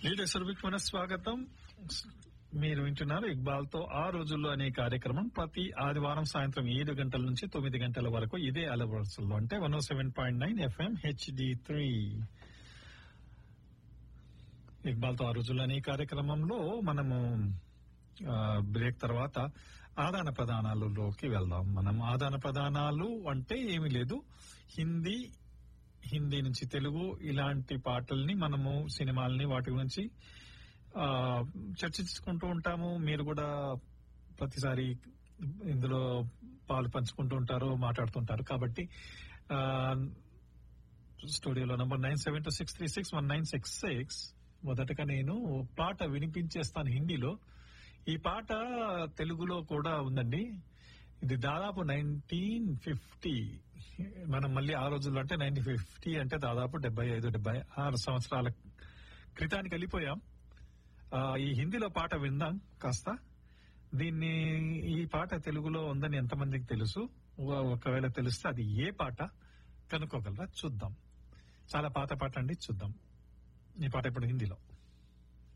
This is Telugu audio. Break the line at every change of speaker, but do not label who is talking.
లీడర్ సురభికి పునఃస్వాగతం మీరు వింటున్నారు ఇక్బాల్ తో ఆ రోజుల్లో అనే కార్యక్రమం ప్రతి ఆదివారం సాయంత్రం ఏడు గంటల నుంచి తొమ్మిది గంటల వరకు ఇదే అలవరుసల్లో అంటే one seven point nine FM HD three Iqbal తో ఆ రోజుల్లో అనే కార్యక్రమంలో మనము ఆ, బ్రేక్ తర్వాత ఆదాన ప్రదానాలలోకి వెళ్దాం మనం ఆదాన ప్రదానాలు అంటే ఏమీ లేదు హిందీ హిందీ నుంచి తెలుగు ఇలాంటి పాటల్ని మనము సినిమాల్ని వాటి గురించి ఆ, చర్చించుకుంటూ ఉంటాము మీరు కూడా ప్రతిసారి ఇందులో పాలు పంచుకుంటూ ఉంటారు మాట్లాడుతుంటారు కాబట్టి ఆ, స్టూడియోలో number nine seven two six three six one nine six six మొదటగా నేను పాట వినిపించేస్తాను హిందీలో ఈ పాట తెలుగులో కూడా ఉందండి ఇది దాదాపు నైన్టీన్ ఫిఫ్టీ మనం మళ్ళీ ఆ రోజుల్లో అంటే నైన్టీన్ ఫిఫ్టీ అంటే దాదాపు డెబ్బై ఐదు డెబ్బై ఆరు సంవత్సరాల క్రితానికి వెళ్ళిపోయాం ఆ, ఈ హిందీలో పాట విందాం కాస్త దీన్ని ఈ పాట తెలుగులో ఉందని ఎంతమందికి తెలుసు ఒక- ఒకవేళ తెలిస్తే అది ఏ పాట కనుక్కోగలరా చూద్దాం చాలా పాత పాట అండి చూద్దాం ఈ పాట ఇప్పుడు హిందీలో